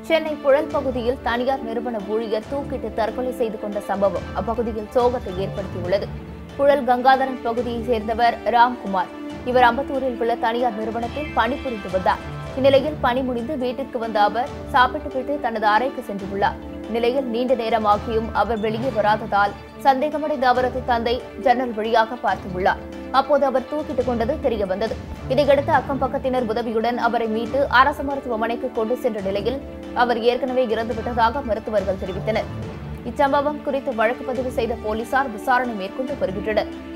சென்னை புழல் பகுதியில் தனியார் நிறுவன ஊழியர் தூக்கிட்டு தற்கொலை செய்து கொண்ட சம்பவம் அப்பகுதியில் சோகத்தை ஏற்படுத்தியுள்ளது புழல் கங்காதரன் பகுதியைச் சேர்ந்தவர் ராம்குமார் இவர் அம்பத்தூரில் உள்ள தனியார் நிறுவனத்தில் பணிபுரிந்து வந்தார் இந்நிலையில் பணி முடிந்து வீட்டிற்கு வந்த அவர் சாப்பிட்டுவிட்டு தனது அறைக்கு சென்றுள்ளார் நிலையில் நீண்ட நேரமாகியும் அவர் வெளியே வராததால் சந்தேகமடைந்த அவரது தந்தை ஜன்னல் வழியாக பார்த்துள்ளார் அப்போது அவர் தூக்கிட்டுக் கொண்டது தெரிய வந்தது இதையடுத்து அக்கம் பக்கத்தினர் உதவியுடன் அவரை மீட்டு அரசு மருத்துவமனைக்கு கொண்டு சென்ற நிலையில் அவர் ஏற்கனவே இறந்துவிட்டதாக மருத்துவர்கள் தெரிவித்தனர் இச்சம்பவம் குறித்து வழக்கு பதிவு செய்த போலீசார் விசாரணை மேற்கொண்டு வருகின்றனர்